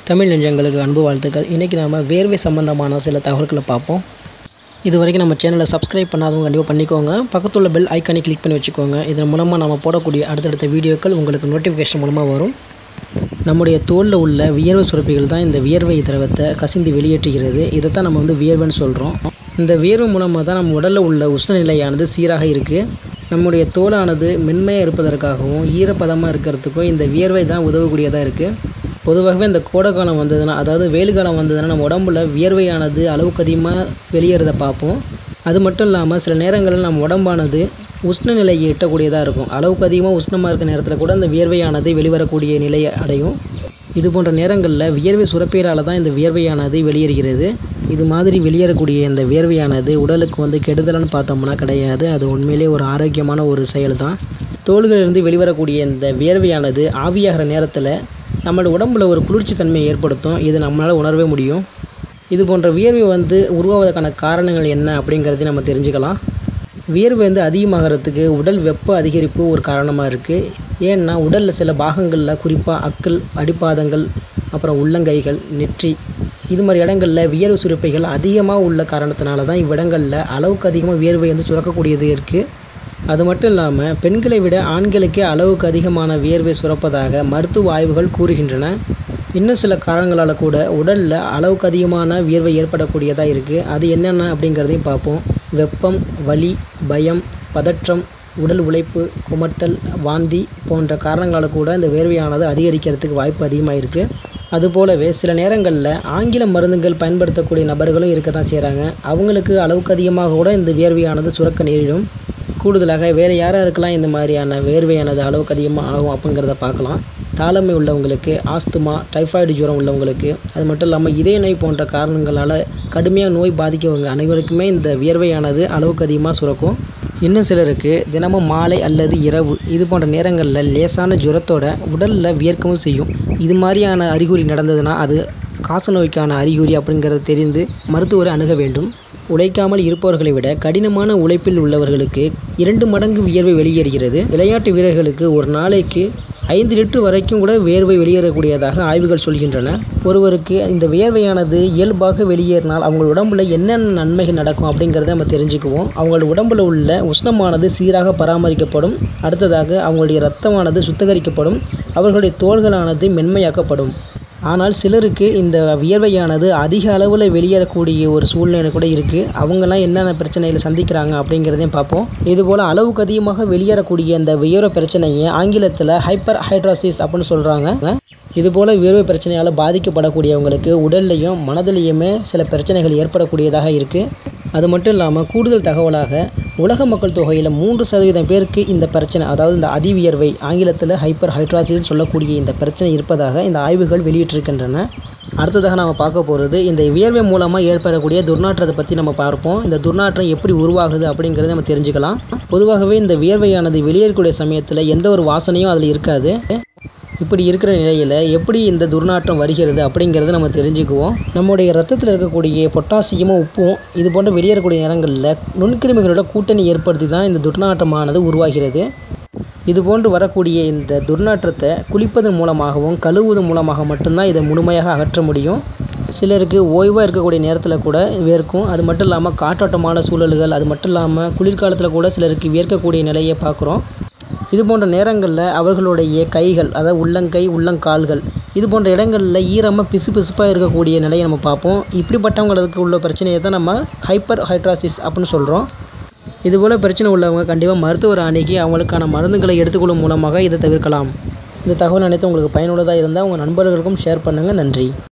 தமிழ் நெஞ்சங்களுக்கு அன்பு வாழ்த்துக்கள் இன்றைக்கி நாம் வேர்வை சம்பந்தமான சில தகவல்களை பார்ப்போம் இது வரைக்கும் நம்ம சேனலை சப்ஸ்கிரைப் பண்ணாதவங்க கண்டிப்பாக பண்ணிக்கோங்க பக்கத்துள்ள பெல் ஐக்கானை கிளிக் பண்ணி வச்சுக்கோங்க இதன் மூலமாக நம்ம போடக்கூடிய அடுத்தடுத்த வீடியோக்கள் உங்களுக்கு நோட்டிஃபிகேஷன் மூலமாக வரும் நம்முடைய தோலில் உள்ள வியர்வை சுரப்பிகள் தான் இந்த வியர்வை திரவத்தை கசிந்து வெளியேற்றுகிறது இதை தான் நம்ம வந்து வியர்வைன்னு சொல்கிறோம் இந்த வியர்வை மூலமாக தான் நம்ம உடலில் உள்ள உஷ்ணநிலையானது சீராக இருக்குது நம்முடைய தோலானது மென்மையாக இருப்பதற்காகவும் ஈரப்பதமாக இருக்கிறதுக்கும் இந்த வியர்வை தான் உதவக்கூடியதாக இருக்குது பொதுவாகவே இந்த கோடை காலம் வந்ததுன்னா அதாவது வெயில் காலம் வந்ததுன்னா நம்ம உடம்புல வியர்வையானது அளவுக்கு அதிகமாக வெளியேறதை பார்ப்போம் அது மட்டும் இல்லாமல் சில நேரங்களில் நம்ம உடம்பானது உஷ்ண நிலையை எட்டக்கூடியதாக இருக்கும் அளவுக்கு அதிகமாக உஷ்ணமாக இருக்க நேரத்தில் கூட அந்த வியர்வையானது வெளிவரக்கூடிய நிலையை அடையும் இது போன்ற நேரங்களில் வியர்வை சுரப்பீரால் தான் இந்த வியர்வையானது வெளியேறுகிறது இது மாதிரி வெளியேறக்கூடிய இந்த வியர்வையானது உடலுக்கு வந்து கெடுதல்னு பார்த்தோம்னா கிடையாது அது உண்மையிலே ஒரு ஆரோக்கியமான ஒரு செயல் தான் தோள்களிலிருந்து வெளிவரக்கூடிய இந்த வியர்வையானது ஆவியாகிற நேரத்தில் நம்மளோட உடம்புல ஒரு குளிர்ச்சி தன்மையை ஏற்படுத்தும் இது நம்மளால் உணரவே முடியும் இது போன்ற வியர்வை வந்து உருவாவதற்கான காரணங்கள் என்ன அப்படிங்கிறதையும் நம்ம தெரிஞ்சுக்கலாம் வியர்வை வந்து அதிகமாகிறதுக்கு உடல் வெப்ப அதிகரிப்பு ஒரு காரணமாக இருக்குது ஏன்னா உடலில் சில பாகங்களில் குறிப்பாக அக்கல் அடிப்பாதங்கள் அப்புறம் உள்ளங்கைகள் நெற்றி இது மாதிரி இடங்களில் வியர்வை சுரப்பைகள் அதிகமாக உள்ள காரணத்தினால தான் இவ்விடங்களில் அளவுக்கு அதிகமாக வியர்வை வந்து சுரக்கக்கூடியது இருக்குது அது மட்டும் இல்லாமல் பெண்களை விட ஆண்களுக்கே அளவுக்கு அதிகமான வியர்வை சுரப்பதாக மருத்துவ ஆய்வுகள் கூறுகின்றன இன்னும் சில காரணங்களால் கூட உடலில் அளவுக்கு அதிகமான வியர்வை ஏற்படக்கூடியதாக இருக்குது அது என்னென்ன அப்படிங்கிறதையும் பார்ப்போம் வெப்பம் வலி பயம் பதற்றம் உடல் உழைப்பு குமட்டல் வாந்தி போன்ற காரணங்களால் கூட இந்த வேர்வையானது அதிகரிக்கிறதுக்கு வாய்ப்பு அதிகமாக இருக்குது அதுபோலவே சில நேரங்களில் ஆங்கில மருந்துகள் பயன்படுத்தக்கூடிய நபர்களும் இருக்க தான் செய்கிறாங்க அவங்களுக்கு அளவுக்கு அதிகமாக கூட இந்த வியர்வையானது சுரக்க நேரிடும் கூடுதலாக வேறு யாராருக்கெல்லாம் இந்த மாதிரியான வேர்வையானது அளவுக்கு அதிகமாக ஆகும் அப்படிங்கிறத பார்க்கலாம் தாளமை உள்ளவங்களுக்கு ஆஸ்துமா டைஃபாய்டு ஜுரம் உள்ளவங்களுக்கு அது மட்டும் இல்லாமல் இதய நோய் போன்ற காரணங்களால் கடுமையாக நோய் பாதிக்கவங்க அனைவருக்குமே இந்த வியர்வையானது அளவுக்கு அதிகமாக சுரக்கும் இன்னும் சிலருக்கு தினமும் மாலை அல்லது இரவு இது போன்ற நேரங்களில் லேசான ஜுரத்தோட உடலில் வியர்க்கவும் செய்யும் இது மாதிரியான அறிகுறி நடந்ததுன்னா அது காசநோய்க்கான அறிகுறி அப்படிங்கிறது தெரிந்து மருத்துவரை அணுக வேண்டும் உழைக்காமல் இருப்பவர்களை விட கடினமான உழைப்பில் உள்ளவர்களுக்கு இரண்டு மடங்கு வியர்வை வெளியேறுகிறது விளையாட்டு வீரர்களுக்கு ஒரு நாளைக்கு ஐந்து லிட்டர் வரைக்கும் கூட வியர்வை வெளியேறக்கூடியதாக ஆய்வுகள் சொல்கின்றன ஒருவருக்கு இந்த வியர்வையானது இயல்பாக வெளியேறினால் அவங்க உடம்புல என்னென்ன நன்மைகள் நடக்கும் அப்படிங்கிறத நம்ம தெரிஞ்சுக்குவோம் அவங்களோட உடம்புல உள்ள உஷ்ணமானது சீராக பராமரிக்கப்படும் அடுத்ததாக அவங்களுடைய இரத்தமானது சுத்திகரிக்கப்படும் அவர்களுடைய தோள்களானது மென்மையாக்கப்படும் ஆனால் சிலருக்கு இந்த வியர்வையானது அதிக அளவில் வெளியேறக்கூடிய ஒரு சூழ்நிலை கூட இருக்குது அவங்கெல்லாம் என்னென்ன பிரச்சனைகளை சந்திக்கிறாங்க அப்படிங்கிறதையும் பார்ப்போம் இதுபோல் அளவுக்கு அதிகமாக வெளியேறக்கூடிய இந்த வியர்வை பிரச்சனையை ஆங்கிலத்தில் ஹைப்பர் ஹைட்ராசிஸ் அப்படின்னு சொல்கிறாங்க இதுபோல் வியர்வை பிரச்சனையால் பாதிக்கப்படக்கூடியவங்களுக்கு உடல்லையும் மனதிலையுமே சில பிரச்சனைகள் ஏற்படக்கூடியதாக இருக்குது அது மட்டும் இல்லாமல் கூடுதல் தகவலாக உலக மக்கள் தொகையில் மூன்று சதவீதம் பேருக்கு இந்த பிரச்சனை அதாவது இந்த அதிவியர்வை ஆங்கிலத்தில் ஹைப்பர் ஹைட்ராசிஸ் சொல்லக்கூடிய இந்த பிரச்சனை இருப்பதாக இந்த ஆய்வுகள் வெளியிட்டிருக்கின்றன அடுத்ததாக நம்ம பார்க்க போகிறது இந்த வியர்வை மூலமாக ஏற்படக்கூடிய துர்நாற்றத்தை பற்றி நம்ம பார்ப்போம் இந்த துர்நாற்றம் எப்படி உருவாகுது அப்படிங்கிறத நம்ம தெரிஞ்சுக்கலாம் பொதுவாகவே இந்த வியர்வையானது வெளியேறக்கூடிய சமயத்தில் எந்த ஒரு வாசனையும் அதில் இருக்காது இப்படி இருக்கிற நிலையில் எப்படி இந்த துர்நாற்றம் வருகிறது அப்படிங்கிறத நம்ம தெரிஞ்சுக்குவோம் நம்முடைய ரத்தத்தில் இருக்கக்கூடிய பொட்டாசியமும் உப்பும் இது போன்ற வெளியேறக்கூடிய நேரங்களில் நுண்கிருமிகளோட கூட்டணி ஏற்படுத்தி தான் இந்த துர்நாற்றமானது உருவாகிறது இது போன்று வரக்கூடிய இந்த துர்நாற்றத்தை குளிப்பதன் மூலமாகவும் கழுவுவதன் மூலமாக மட்டும்தான் இதை முழுமையாக அகற்ற முடியும் சிலருக்கு ஓய்வாக இருக்கக்கூடிய நேரத்தில் கூட வேர்க்கும் அது மட்டும் இல்லாமல் காற்றோட்டமான சூழல்கள் அது மட்டும் இல்லாமல் குளிர்காலத்தில் கூட சிலருக்கு வியர்க்கக்கூடிய நிலையை பார்க்குறோம் இது போன்ற நேரங்களில் அவர்களுடைய கைகள் அதாவது உள்ளங்கை உள்ளங்கால்கள் இது போன்ற இடங்களில் ஈரமாக பிசு பிசுப்பாக இருக்கக்கூடிய நிலையை நம்ம பார்ப்போம் இப்படிப்பட்டவங்களுக்கு உள்ள பிரச்சனையை தான் நம்ம ஹைப்பர் ஹைட்ராசிஸ் அப்படின்னு சொல்கிறோம் இதுபோல் பிரச்சனை உள்ளவங்க கண்டிப்பாக மருத்துவர் அணுகி அவங்களுக்கான மருந்துகளை எடுத்துக்கொள்ளும் மூலமாக இதை தவிர்க்கலாம் இந்த தகவல் அனைத்து உங்களுக்கு பயனுள்ளதாக இருந்தால் உங்கள் நண்பர்களுக்கும் ஷேர் பண்ணுங்கள் நன்றி